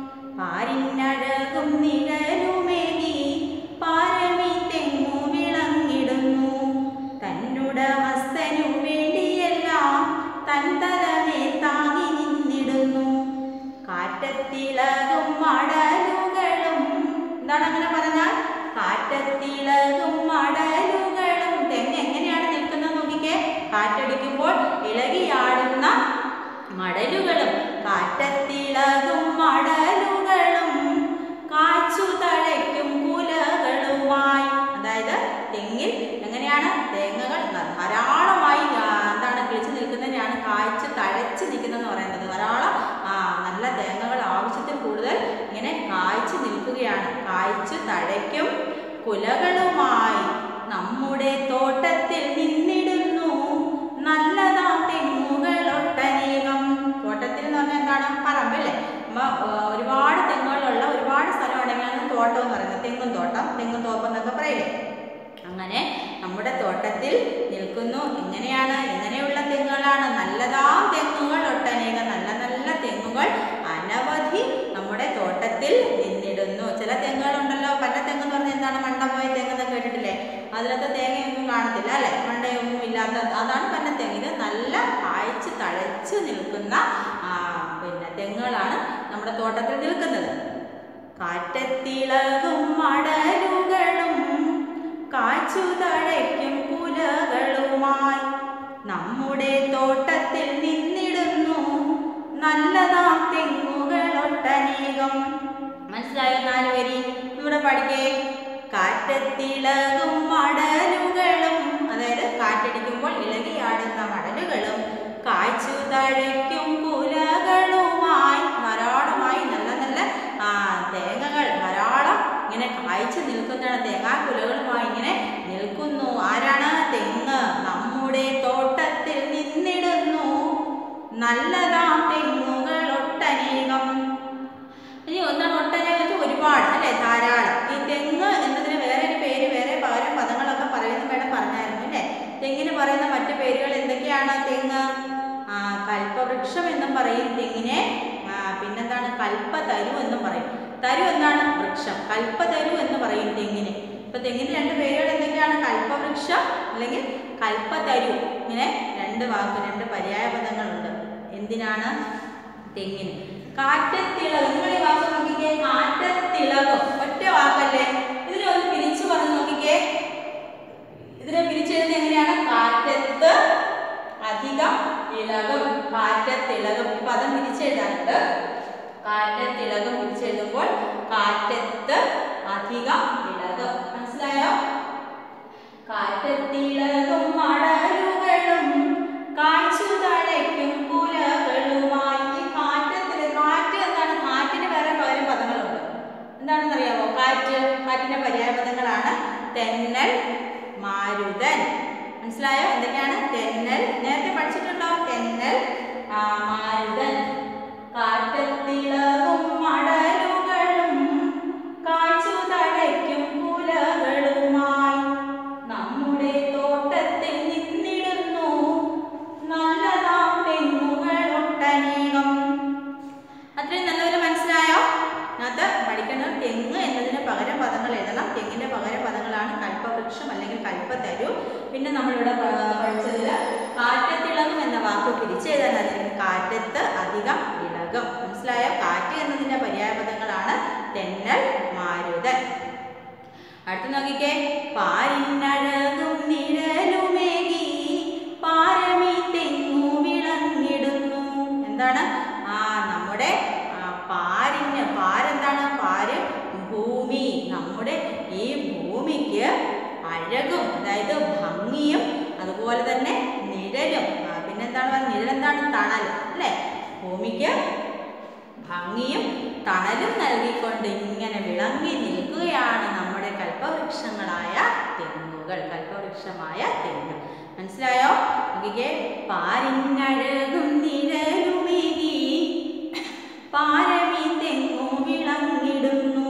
പാരിനഴകും നിഴലുമേകി പാരമി തെങ്ങു വിളങ്ങിടുന്നു തന്നുടമസ്ഥനു വേണ്ടിയെല്ലാം തൻ തലമേ താങ്ങി നിന്നിടുന്നു കാറ്റത്തിളകും മടലുകളും എന്താണ് അങ്ങനെ പറഞ്ഞാൽ കാറ്റത്തിളകും മടലുകളും തെങ്ങ് എങ്ങനെയാണ് നിൽക്കുന്നത് നോക്കിക്കേ കാറ്റടിക്കുമ്പോൾ ഇളകിയാടുന്ന മടലുകളും കാറ്റത്തിളകും മടലുകളും കാച്ചു തഴയ്ക്കും കുലകളുമായി അതായത് തെങ്ങിൽ എങ്ങനെയാണ് തേങ്ങകൾ ധാരാളമായി ആ, എന്താണ് കിളിച്ചു നിൽക്കുന്നതിനെയാണ് കായ്ച്ച് തഴച്ച് നിൽക്കുന്നതെന്ന് പറയുന്നത് ധാരാളം ആ നല്ല തേങ്ങകൾ ആവശ്യത്തിൽ കൂടുതൽ ഇങ്ങനെ കായ്ച്ചു നിൽക്കുകയാണ് കായ്ച്ചു തഴയ്ക്കും കുലകളുമായി നമ്മുടെ തോട്ടത്തിൽ നിന്നിടുന്നു നല്ലതാം തെങ്ങുകൾ ഒട്ടനേകം തോട്ടത്തിൽ എന്ന് പറഞ്ഞാൽ എന്താണ് പറമ്പല്ലേ നമ്മ ആ, ഒരുപാട് തെങ്ങുകളുള്ള ഒരുപാട് സ്ഥലം ഉണ്ടെങ്കിലാണ് തോട്ടം എന്ന് പറയുന്നത് തെങ്ങും തോട്ടം തെങ്ങും തോപ്പം എന്നൊക്കെ പറയില്ലേ അങ്ങനെ നമ്മുടെ തോട്ടത്തിൽ നിൽക്കുന്നു എങ്ങനെയാണ് എങ്ങനെയുള്ള തെങ്ങുകളാണ് നല്ലതാം തെങ്ങുകൾ ഒട്ടനേകം നല്ല നല്ല തെങ്ങുകൾ അനവധി നമ്മുടെ തോട്ടത്തിൽ നിന്നിടുന്നു ചില തെങ്ങുകളുണ്ടല്ലോ പല തെങ്ങ് എന്ന് പറഞ്ഞാൽ എന്താണ് മണ്ട പോയ തെങ്ങ് എന്നൊക്കെ കേട്ടിട്ടില്ലേ അതിലത്തെ തേങ്ങയൊന്നും കാണത്തില്ല അല്ലെ മണ്ടയൊന്നും ഇല്ലാത്ത അതാണ് പന്ന തെങ്ങ് ഇത് നല്ല കായ്ച്ച് തഴച്ച് നിൽക്കുന്ന ആ, പിന്നെ തെങ്ങുകളാണ് നമ്മുടെ തോട്ടത്തിൽ നിൽക്കുന്നത് കാറ്റത്തിളകും മടലുകളും കാച്ചു തഴയ്ക്കും കുലകളുമായി നമ്മുടെ തോട്ടത്തിൽ നിന്നിടുന്നു നല്ലതാം തെങ്ങുകളൊട്ടനേകം മനസ്സിലായോ നാല് വരി ഇവിടെ പഠിക്കേ കാറ്റത്തിളകും മടലുകളും അതായത് കാറ്റടിക്കുമ്പോൾ ഇളകിയാടുന്ന മടലുകളും കാച്ചു തഴയ്ക്കും കുലകളുമായി ധാരാളമായി ഒരുപാട് അല്ലേ ധാരാളം ഈ തെങ്ങ് എന്നതിന് വേറെ ഒരു പേര് വേറെ പകരം പദങ്ങളൊക്കെ പറയുന്ന മേഡം പറഞ്ഞായിരുന്നു അല്ലേ തെങ്ങിന് പറയുന്ന മറ്റു പേരുകൾ എന്തൊക്കെയാണ് തെങ്ങ് ആ കൽപ്പവൃക്ഷം എന്നും പറയും തെങ്ങിനെ ആ, പിന്നെന്താണ് കൽപ്പതരു എന്നും പറയും തരു എന്താണ് വൃക്ഷം കൽപ്പതരു എന്ന് പറയും തെങ്ങിനെ ഇപ്പൊ തെങ്ങിന് രണ്ട് പേരുകൾ എന്തൊക്കെയാണ് കൽപ്പവൃക്ഷം അല്ലെങ്കിൽ കൽപ്പതരു ഇങ്ങനെ രണ്ട് വാക്ക് രണ്ട് പര്യായ പദങ്ങളുണ്ട് എന്തിനാണ് തെങ്ങിന് കാറ്റത്തിളകും നിങ്ങൾ ഈ വാക്ക് നോക്കിക്കേ കാറ്റത്തിളകും ഒറ്റ വാക്കല്ലേ ഇതിനെ ഒന്ന് പിരിച്ചു പറഞ്ഞു നോക്കിക്കേ ഇതിനെ പിരിച്ചെഴുതുന്നത് എങ്ങനെയാണ് കാറ്റത്ത് അധികം ഇളകും കാറ്റത്തിളകും ഈ പദം പിരിച്ചെഴുതാനുണ്ട് കാറ്റത്തിളകും പിരിച്ചെഴുതുമ്പോൾ കാറ്റത്ത് അധികം ഇളകും മനസ്സിലായോ കാറ്റത്തിളകും മടലുകളും കാഴ്ചു തഴയ്ക്കും കുലകളുമായി ഈ കാറ്റത്തില് കാറ്റ് എന്താണ് കാറ്റിന് വേറെ പകരം പദങ്ങളുണ്ട് എന്താണെന്ന് അറിയാമോ കാറ്റ് കാറ്റിന്റെ പര്യായ പദങ്ങളാണ് തെന്നൽ മാരുതൻ മനസ്സിലായോ എന്തൊക്കെയാണ് തെന്നൽ നേരത്തെ പഠിച്ചിട്ടുണ്ടോ തെന്നൽ ആ, മാരുതൻ കാറ്റത്തിളകും മടലുകളും കാഴ്ചു തഴയ്ക്കും കുലകളുമായി നമ്മുടെ തോട്ടത്തിൽ നിന്നിടുന്നു നല്ലതാം തെങ്ങുകൾ ഒട്ടനേകം അത്രയും നല്ലപോലെ മനസ്സിലായോ അതിനകത്ത് പഠിക്കേണ്ടത് തെങ്ങ് എന്നതിന് പകരം പദങ്ങൾ എഴുതണം തെങ്ങിന്റെ പകരം പദങ്ങളാണ് കൽപ്പവൃക്ഷം അല്ലെങ്കിൽ കൽപ്പത്തരു പിന്നെ നമ്മളിവിടെ പ- പഠിച്ചതിൽ കാറ്റത്തിളകും എന്ന വാക്ക് പിരിച്ചെഴുതാൻ അതിന് കാറ്റത്ത് അധികം ഇളകും മനസ്സിലായോ കാറ്റ് എന്നതിന്റെ പര്യായ പദങ്ങളാണ് തെന്നൽ മാരുതൻ അടുത്ത് നോക്കിക്കേ പാരിനഴകും നിഴലുമേകി പാരമി തെങ്ങു വിളങ്ങിടുന്നു എന്താണ് ആ നമ്മുടെ ആ, പാരിന് പാരെന്താണ് പാര് ഭൂമി നമ്മുടെ ഈ ഭൂമിക്ക് അഴകും അതായത് ഭംഗിയും അതുപോലെ തന്നെ നിഴലും ആ, പിന്നെന്താണ് പറയുക നിഴലെന്താണ് തണൽ അല്ലേ ഭൂമിക്ക് ഭംഗിയും തണലും നൽകിക്കൊണ്ട് ഇങ്ങനെ വിളങ്ങി നിൽക്കുകയാണ് നമ്മുടെ കൽപ്പവൃക്ഷങ്ങളായ തെങ്ങുകൾ കൽപ്പവൃക്ഷമായ തെങ്ങ് മനസ്സിലായോ നോക്കിക്കേ പാരിനഴകും നിഴലുമേകി പാരമി തെങ്ങു വിളങ്ങിടുന്നു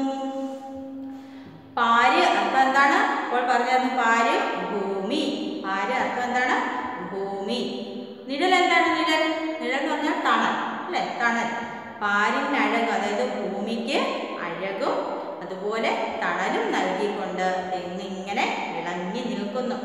പാര് അർത്ഥം എന്താണ് ഇപ്പോൾ പറഞ്ഞായിരുന്നു പാര് ഭൂമി പാര് അർത്ഥം എന്താണ് ഭൂമി നിഴൽ എന്താണ് നിഴൽ നിഴൽ എന്ന് പറഞ്ഞാൽ തണൽ അല്ലേ തണൽ പാരിന് അഴക് അതായത് ഭൂമിക്ക് അഴകും അതുപോലെ തണലും നൽകിക്കൊണ്ട് തെങ്ങിങ്ങനെ വിളങ്ങി നിൽക്കുന്നു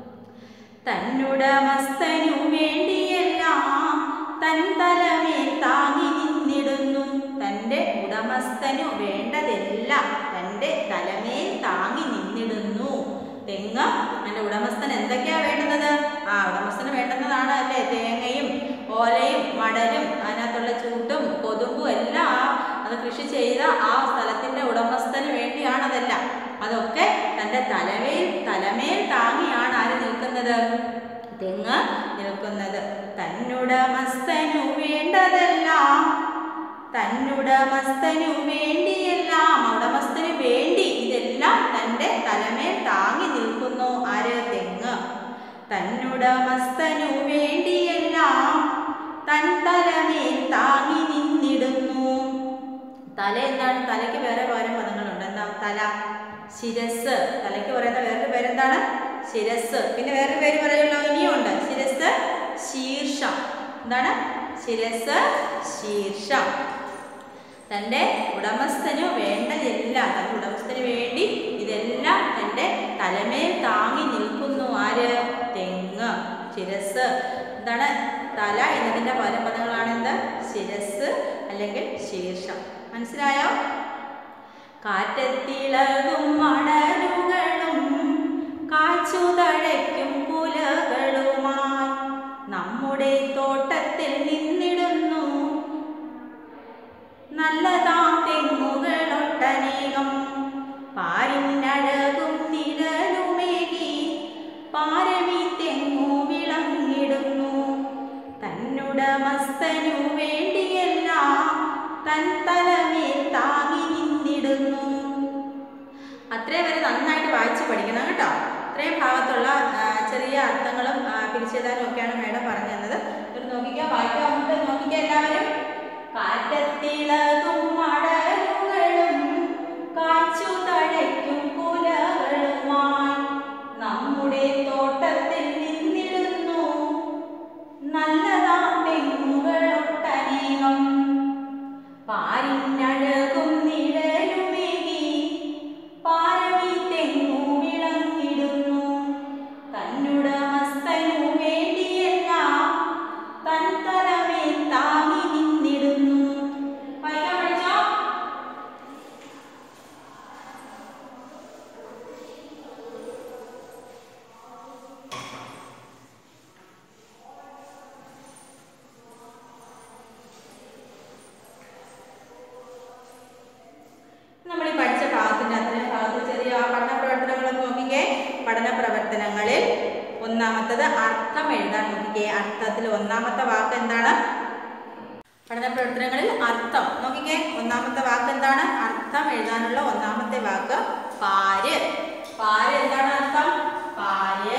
തന്നുടമസ്തനു വേണ്ടിയെല്ലാം തൻ തലമേൽ താങ്ങി നിന്നിടുന്നു തൻ്റെ ഉടമസ്ഥനു വേണ്ടതെല്ലാം തൻ്റെ തലമേൽ താങ്ങി നിന്നിടുന്നു തെങ്ങ് എൻ്റെ ഉടമസ്ഥൻ എന്തൊക്കെയാ വേണ്ടുന്നത് ആ ഉടമസ്ഥന് വേണ്ടുന്നതാണ് അല്ലേ തേങ്ങയും ഓലയും മടലും അതിനകത്തുള്ള ചൂട്ടും കൊതുമ്പും എല്ലാം ആ അത് കൃഷി ചെയ്ത ആ സ്ഥലത്തിന്റെ ഉടമസ്ഥന് വേണ്ടിയാണ് അതെല്ലാം അതൊക്കെ തൻ്റെ തലമേൽ തലമേൽ താങ്ങിയാണ് ആര് നിൽക്കുന്നത് തെങ്ങ് നിൽക്കുന്നത് തന്നുടമസ്ഥനു വേണ്ടതെല്ലാം തന്നുടമസ്ഥനു വേണ്ടിയെല്ലാം ഉടമസ്ഥന് വേണ്ടി ഇതെല്ലാം തൻ്റെ തലമേൽ താങ്ങി നിൽക്കുന്നു ആര് തെങ്ങ് തന്നുടമസ്ഥനു വേണ്ടിയെല്ലാം തൻ തലമേൽ താങ്ങി നിന്നിടുന്നു തല എന്താണ് തലയ്ക്ക് വേറെ പകരം പദങ്ങളുണ്ട് എന്താ തല ശിരസ് തലയ്ക്ക് പറയുന്ന വേറൊരു പേരെന്താണ് ശിരസ് പിന്നെ വേറൊരു പേര് പറയുമല്ലോ ഇനിയുണ്ട് ശിരസ് ശീർഷം എന്താണ് ശിരസ് ശീർഷം തൻ്റെ ഉടമസ്ഥനു വേണ്ടതെല്ലാം തൻ്റെ ഉടമസ്ഥന് വേണ്ടി ഇതെല്ലാം തൻ്റെ തലമേൽ താങ്ങി നിൽക്കുന്നു ആര് തെങ്ങ് ശിരസ് എന്താണ് തല എന്നതിൻ്റെ പദപദങ്ങളാണ് എന്ത് ശിരസ് അല്ലെങ്കിൽ ശീർഷം മനസ്സിലായോ കാറ്റത്തിളകും മടലുകളും കാച്ചു തഴയ്ക്കും കുലകളുമായി നമ്മുടെ തോട്ടത്തിൽ നിന്നിടുന്നു നല്ലതാം തെങ്ങുകളൊട്ടനേകം പാരിനഴകും നിഴലുമേകി പാരമി തെങ്ങു വിളങ്ങിടുന്നു തന്നുടമസ്ഥനു വേണ്ടിയെല്ലാം തൻ തലമേൽ താങ്ങി നിന്നിടുന്നു അത്രയും വരെ നന്നായിട്ട് വായിച്ച് പഠിക്കണം കേട്ടോ ഇത്രയും ഭാഗത്തുള്ള ആ, ചെറിയ അർത്ഥങ്ങളും ആ, പിരിച്ചെഴുതാനും ഒക്കെയാണ് മേഡം പറഞ്ഞു തന്നത് ഇത് നോക്കിക്കോ വായിക്കാൻ വന്നിട്ട് നോക്കിക്കോ എല്ലാവരും കാറ്റത്തിളകും മടലുകളും ഒന്നാമത്തത് അർത്ഥം എഴുതാൻ നോക്കിക്കേ അർത്ഥത്തിൽ ഒന്നാമത്തെ വാക്ക് എന്താണ് പഠന പ്രവർത്തനങ്ങളിൽ അർത്ഥം നോക്കിക്കേ ഒന്നാമത്തെ വാക്ക് എന്താണ് അർത്ഥം എഴുതാനുള്ള ഒന്നാമത്തെ വാക്ക് പാര് പാര് എന്താണ് അർത്ഥം പാര്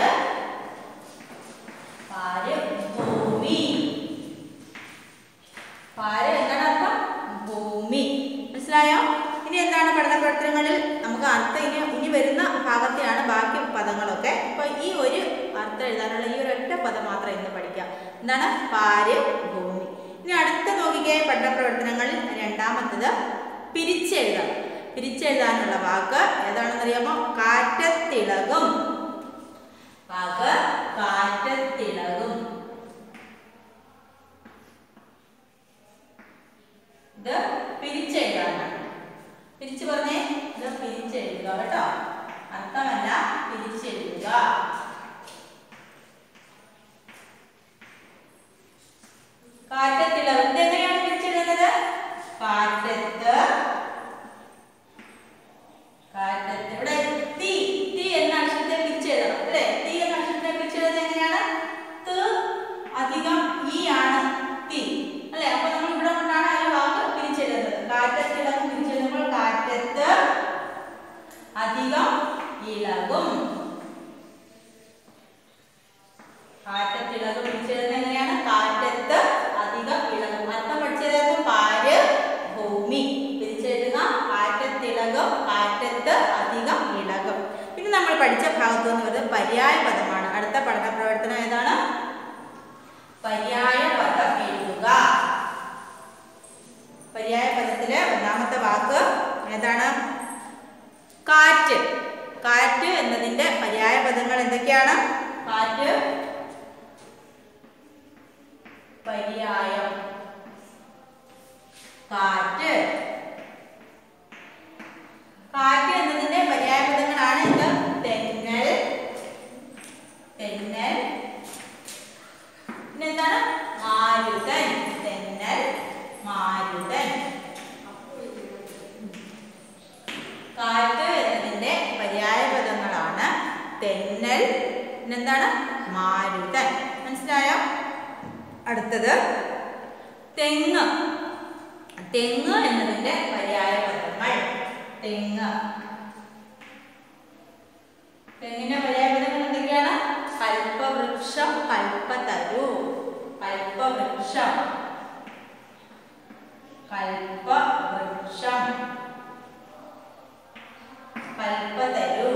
പാര് ഭൂമി പാര് എന്താണ് അർത്ഥം ഭൂമി മനസ്സിലായോ ഇനി എന്താണ് പഠന പ്രവർത്തനങ്ങളിൽ നമുക്ക് അർത്ഥം ഇനി ഇനി വരുന്ന ഭാഗത്തെയാണ് ബാക്കി പദങ്ങളൊക്കെ അപ്പൊ ഈ ഒരു അർത്ഥം എഴുതാനുള്ള ഈ ഒരു ഒറ്റ പദം മാത്രം ഇന്ന് പഠിക്കാം എന്താണ് പാര് ഭൂമി ഇനി അടുത്ത നോക്കിക്കേ പഠന പ്രവർത്തനങ്ങളിൽ രണ്ടാമത്തത് പിരിച്ചെഴുതാം പിരിച്ചെഴുതാനുള്ള വാക്ക് ഏതാണെന്നറിയാമോ കാറ്റത്തിളകും വാക്ക് കാറ്റത്തിളകും ഇത് പിരിച്ചെഴുതാനാണ് പിരിച്ചു പറഞ്ഞേ ഇത് പിരിച്ചെഴുതുക കേട്ടോ അർത്ഥമല്ല പിരിച്ചെഴുതുക കാറ്റത്തിളവ് ഇത് എങ്ങനെയാണ് പിരിച്ചെഴുതുന്നത് കാറ്റത്ത് കാറ്റത്ത് ഇവിടെ തീ തീ എന്ന അക്ഷരത്തെ പിരിച്ചെഴുതണം അല്ലേ തീ എന്ന അക്ഷരത്തെ പിരിച്ചെഴുതുന്നത് എങ്ങനെയാണ് ത് അധികം ഈ ആണ് തീ അല്ലേ അപ്പൊ നമ്മൾ ഇവിടെ കൊണ്ടാണ് ആ ഒരു വാക്ക് പിരിച്ചെഴുതുന്നത് കാറ്റത്തിളകും പിരിച്ചെഴുതുമ്പോൾ കാറ്റത്ത് അധികം ഇളകും കാറ്റത്തിളകും പിരിച്ചെഴുതുന്നത് എങ്ങനെയാണ് കാറ്റത്ത് അധികം ഇളകും അർത്ഥം പഠിച്ചതായിരുന്നു പാര് ഭൂമി പിരിച്ചെഴുതുക കാറ്റത്തിളകും കാറ്റത്ത് അധികം ഇളകും പിന്നെ നമ്മൾ പഠിച്ച ഭാഗത്ത് എന്ന് പറയുന്നത് പര്യായ പദമാണ് അടുത്ത പഠന പ്രവർത്തനം ഏതാണ് പര്യായ പദം എഴുതുക പര്യായ പദത്തിലെ ഒന്നാമത്തെ വാക്ക് ഏതാണ് കാറ്റ് കാറ്റ് എന്നതിന്റെ പര്യായ പദങ്ങൾ എന്തൊക്കെയാണ് കാറ്റ് പര്യായം കാറ്റ് കാറ്റ് എന്നതിന്റെ പര്യായ പദങ്ങളാണ് ഇത് തെന്നൽ തെന്നൽ പിന്നെന്താണ് മാരുതൻ തെന്നൽ മാരുതൻ കാറ്റ് എന്നതിന്റെ പര്യായ പദങ്ങളാണ് തെന്നൽ പിന്നെന്താണ് മാരുതൻ മനസ്സിലായോ അടുത്തത് തെങ്ങ് തെങ്ങ് എന്നതിന്റെ പര്യായ പദങ്ങൾ തെങ്ങ് തെങ്ങിന്റെ പര്യായ പദങ്ങൾ എന്തൊക്കെയാണ് കൽപ്പവൃക്ഷം കൽപ്പതരു കൽപ്പവൃക്ഷം കൽപ്പവൃക്ഷം കൽപ്പതരു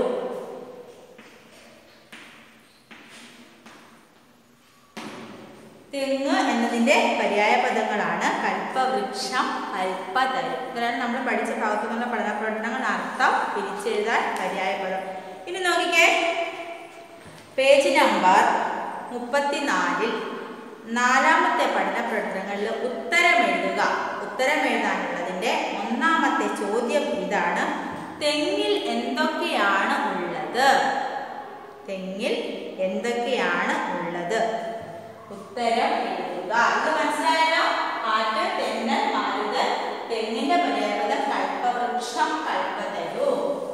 തെങ്ങ് എന്നതിന്റെ പര്യായ പദങ്ങളാണ് കൽപ്പവൃക്ഷം കൽപ്പതരു ഇതാണ് നമ്മൾ പഠിച്ച ഭാഗത്തു നിന്നുള്ള പഠന പ്രവർത്തനങ്ങൾ അർത്ഥം പിരിച്ചെഴുതാൻ പര്യായ പദം ഇനി നോക്കിക്കേ പേജ് നമ്പർ മുപ്പത്തിനാലിൽ നാലാമത്തെ പഠന പ്രവർത്തനങ്ങളിൽ ഉത്തരം എഴുതുക ഉത്തരം എഴുതാനുള്ളതിന്റെ ഒന്നാമത്തെ ചോദ്യം ഇതാണ് തെങ്ങിൽ എന്തൊക്കെയാണ് ഉള്ളത് തെങ്ങിൽ എന്തൊക്കെയാണ് ഉള്ളത് ഉത്തരം എഴുതുക ഇത് മനസ്സിലായല്ലോ കാറ്റ് തെന്നൽ മാരുത് തെങ്ങിന്റെ പര്യാപദം കൽപ്പവൃക്ഷം കൽപ്പതരു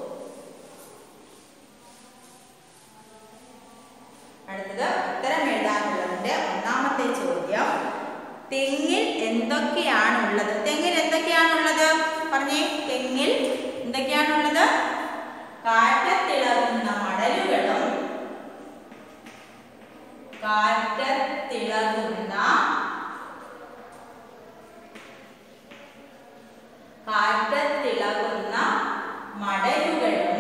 അടുത്തത് ഉത്തരം എഴുതാനുള്ളതിന്റെ ഒന്നാമത്തെ ചോദ്യം തെങ്ങിൽ എന്തൊക്കെയാണുള്ളത് തെങ്ങിൽ എന്തൊക്കെയാണുള്ളത് പറഞ്ഞേ തെങ്ങിൽ എന്തൊക്കെയാണുള്ളത് കാറ്റത്തിളകുന്ന മടലുകളും കാറ്റത്തിളകുന്ന കാറ്റത്തിളകുന്ന മടലുകളും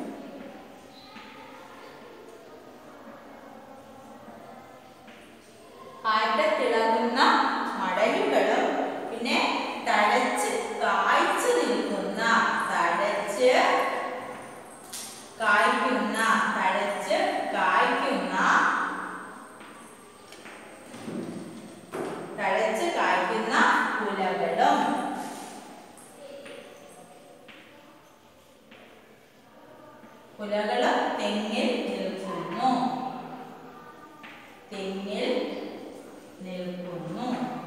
കാറ്റത്തിളകുന്ന മടലുകളും പിന്നെ തഴച്ച് കായ്ച്ചു നിൽക്കുന്ന തഴച്ച് കായ്ക്കുന്ന തഴച്ച് കായ്ക്കുന്ന തഴച്ച് കായ്ക്കുന്ന കുലകളും കുലകളും തെങ്ങിൽ നിൽക്കുന്നു തെങ്ങിൽ നിൽക്കുന്നു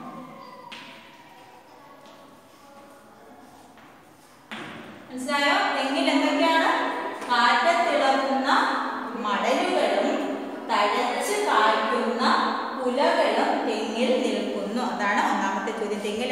മനസ്സിലായോ തെങ്ങിൽ എന്തൊക്കെയാണ് കാറ്റത്തിളക്കുന്ന മടലുകളും തഴച്ച്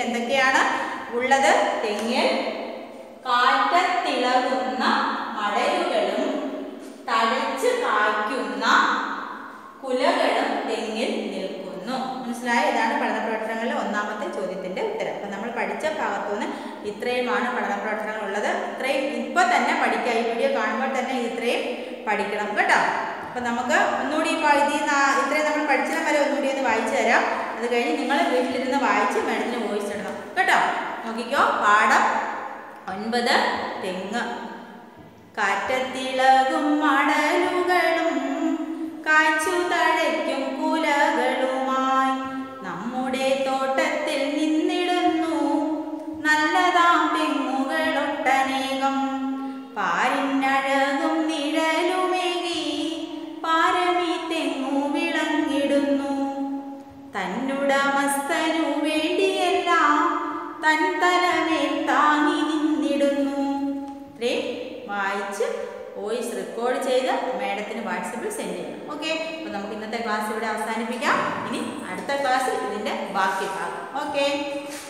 എന്തൊക്കെയാണ് ഉള്ളത് തെങ്ങിൽ കാറ്റത്തിളകുന്ന മടലുകളും തഴച്ച് കായ്ക്കുന്ന കുലകളും തെങ്ങിൽ നിൽക്കുന്നു മനസ്സിലായോ ഇതാണ് പഠന പ്രവർത്തനങ്ങളിലെ ഒന്നാമത്തെ ചോദ്യത്തിന്റെ ഉത്തരം അപ്പൊ നമ്മൾ പഠിച്ച ഭാഗത്തുനിന്ന് ഇത്രയുമാണ് പഠന പ്രവർത്തനങ്ങൾ ഉള്ളത് ഇത്രയും ഇപ്പൊ തന്നെ പഠിക്കുക ഈ വീഡിയോ കാണുമ്പോൾ തന്നെ ഇത്രയും പഠിക്കണം കേട്ടോ അപ്പൊ നമുക്ക് ഒന്നുകൂടി ഇപ്പൊ ഇതിൽ നിന്ന് ആ- ഇത്രയും നമ്മൾ പഠിച്ചതിന് വരെ ഒന്നുകൂടി ഒന്ന് വായിച്ചു തരാം അത് കഴിഞ്ഞ് നിങ്ങൾ വീട്ടിലിരുന്ന് വായിച്ച് മേഡത്തിന് വോയിസ് ഇടണം കേട്ടോ നോക്കിക്കോ പാഠം ഒൻപത് തെങ്ങ് കാറ്റത്തിളകും മടലുകളും കായ്ച്ചു തഴയ്ക്കും കുലകളുമായി നമ്മുടെ തോട്ടത്തിൽ നിന്നിടുന്നു നല്ലതാം തെങ്ങുകളൊട്ടനേകം പാരിനഴകും നിഴലുമേകി പാരമി തെങ്ങു വിളങ്ങിടുന്നു തന്നുടമസ്ഥനു വേണ്ടിയെല്ലാം തൻ തലമേൽ താങ്ങി നിന്നിടുന്നു ഇത്രയും വായിച്ച് വോയിസ് റെക്കോർഡ് ചെയ്ത് മാഡത്തിന് വാട്സപ്പിൽ സെൻഡ് ചെയ്യണം ഓക്കെ അപ്പോൾ നമുക്ക് ഇന്നത്തെ ക്ലാസ് ഇവിടെ അവസാനിപ്പിക്കാം ഇനി അടുത്ത ക്ലാസ്സിൽ ഇതിൻ്റെ ബാക്കി ഭാഗം ഓക്കെ